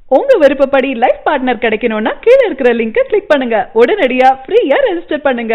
உங்க விருப்பப்படி life partner கிடைக்கணும்னா கீழ இருக்கிற லிங்கை கிளிக் பண்ணுங்க உடனடியா ஃப்ரீயா ரெஜிஸ்டர் பண்ணுங்க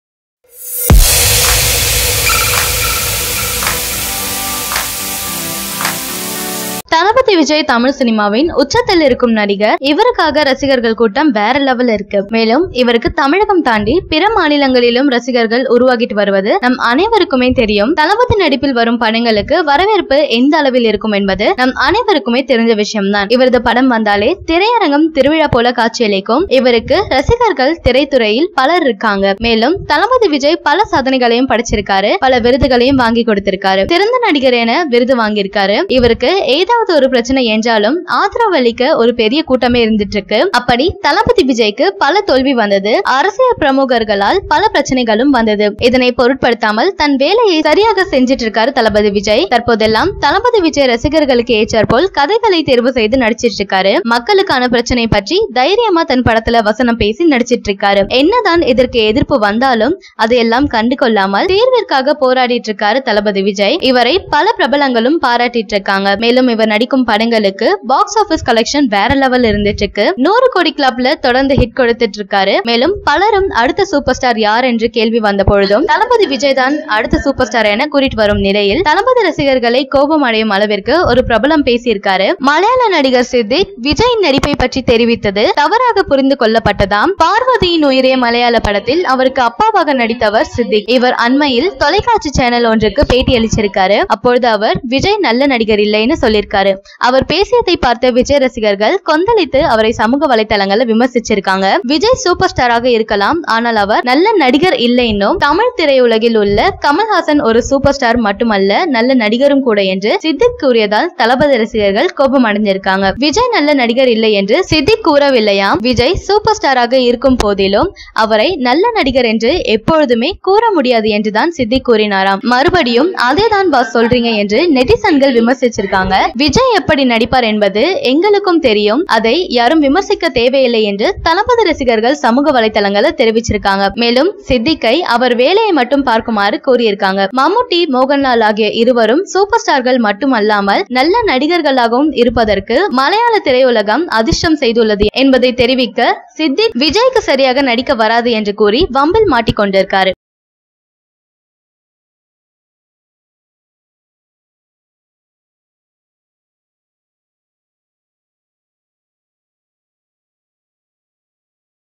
தளபதி விஜய் தமிழ் சினிமாவின் உச்சத்தில் இருக்கும் நடிகர் இவருக்காக ரசிகர்கள் கூட்டம் வேற லெவல் இருக்கு மேலும் இவருக்கு தமிழகம் தாண்டி பிற மாநிலங்களிலும் ரசிகர்கள் உருவாகிட்டு வருவது நம் அனைவருக்குமே தெரியும் தளபதி நடிப்பில் வரும் படங்களுக்கு வரவேற்பு எந்த அளவில் இருக்கும் என்பது நம் அனைவருக்குமே தெரிஞ்ச விஷயம்தான் இவரது படம் வந்தாலே திரையரங்கம் திருவிழா போல காட்சியளிக்கும் இவருக்கு ரசிகர்கள் திரைத்துறையில் பலர் இருக்காங்க மேலும் தளபதி விஜய் பல சாதனைகளையும் படைச்சிருக்காரு பல விருதுகளையும் வாங்கி கொடுத்திருக்காரு சிறந்த நடிகர் என விருது வாங்கியிருக்காரு இவருக்கு ஏதாவது ஒரு பிரச்சனை என்றாலும் ஆதரவு அளிக்க ஒரு பெரிய கூட்டமே இருந்துட்டு இருக்கு அப்படி தளபதி விஜய்க்கு பல தோல்வி வந்தது அரசியல் பிரமுகர்களால் பல பிரச்சனைகளும் வந்தது இதனை பொருட்படுத்தாமல் தன் வேலையை சரியாக செஞ்சிட்டு இருக்காரு தளபதி விஜய் தற்போதெல்லாம் தளபதி விஜய் ரசிகர்களுக்கு ஏற்றாற்போல் கதைகளை தேர்வு செய்து நடிச்சிட்டு இருக்காரு மக்களுக்கான பிரச்சனை பற்றி தைரியமா தன் படத்துல வசனம் பேசி நடிச்சிட்டு இருக்காரு என்னதான் இதற்கு எதிர்ப்பு வந்தாலும் அதையெல்லாம் கண்டு கொள்ளாமல் தேர்விற்காக போராடிட்டு இருக்காரு தளபதி விஜய் இவரை பல பிரபலங்களும் பாராட்டிட்டு இருக்காங்க மேலும் இவர் நடிக்கும் படங்களுக்கு பாக்ஸ் ஆபீஸ் கலெக்ஷன் வேற லெவல் இருந்துட்டு இருக்கு நூறு கோடி கிளப்ல தொடர்ந்து ஹிட் கொடுத்துட்டு இருக்காரு மேலும் பலரும் அடுத்த சூப்பர் ஸ்டார் யார் என்று கேள்வி வந்த பொழுதும் தளபதி விஜய் தான் அடுத்த சூப்பர் ஸ்டார் என கூறிட்டு வரும் நிலையில் தளபதி ரசிகர்களை கோபம் அடையும் அளவிற்கு ஒரு பிரபலம் பேசியிருக்காரு மலையாள நடிகர் சித்திக் விஜயின் நடிப்பை பற்றி தெரிவித்தது தவறாக புரிந்து கொள்ளப்பட்டதாம் பார்வதியின் உயிரே மலையாள படத்தில் அவருக்கு அப்பாவாக நடித்தவர் சித்திக் இவர் அண்மையில் தொலைக்காட்சி சேனல் ஒன்றுக்கு பேட்டி அளிச்சிருக்காரு அப்பொழுது அவர் விஜய் நல்ல நடிகர் இல்லைன்னு சொல்லியிருக்காரு அவர் பேசியதை பார்த்த விஜய் ரசிகர்கள் கொந்தளித்து அவரை சமூக வலைதளங்கள்ல விமர்சிச்சிருக்காங்க விஜய் சூப்பர் ஸ்டாராக இருக்கலாம் ஆனால் அவர் நல்ல நடிகர் இல்லை இன்னும் தமிழ் திரையுலகில் உள்ள கமல்ஹாசன் ஒரு சூப்பர் ஸ்டார் மட்டுமல்ல நல்ல நடிகரும் கூட என்று சித்திக் கூறியதால் தளபதி ரசிகர்கள் கோபம் அடைஞ்சிருக்காங்க விஜய் நல்ல நடிகர் இல்லை என்று சித்திக் கூறவில்லையாம் விஜய் சூப்பர் ஸ்டாராக இருக்கும் போதிலும் அவரை நல்ல நடிகர் என்று எப்பொழுதுமே கூற முடியாது என்றுதான் சித்திக் கூறினாராம் மறுபடியும் அதேதான் பாஸ் சொல்றீங்க என்று நெட்டிசன்கள் விமர்சிச்சிருக்காங்க விஜய் எப்படி நடிப்பார் என்பது எங்களுக்கும் தெரியும் அதை யாரும் விமர்சிக்க தேவையில்லை என்று தளபதி ரசிகர்கள் சமூக வலைதளங்களில் தெரிவிச்சிருக்காங்க மேலும் சித்திக்கை அவர் வேலையை மட்டும் பார்க்குமாறு கூறியிருக்காங்க மம்முட்டி மோகன்லால் ஆகிய இருவரும் சூப்பர் ஸ்டார்கள் மட்டுமல்லாமல் நல்ல நடிகர்களாகவும் இருப்பதற்கு மலையாள திரையுலகம் அதிர்ஷ்டம் செய்துள்ளது என்பதை தெரிவிக்க சித்திக் விஜய்க்கு சரியாக நடிக்க வராது என்று கூறி வம்பில் மாட்டிக்கொண்டிருக்காரு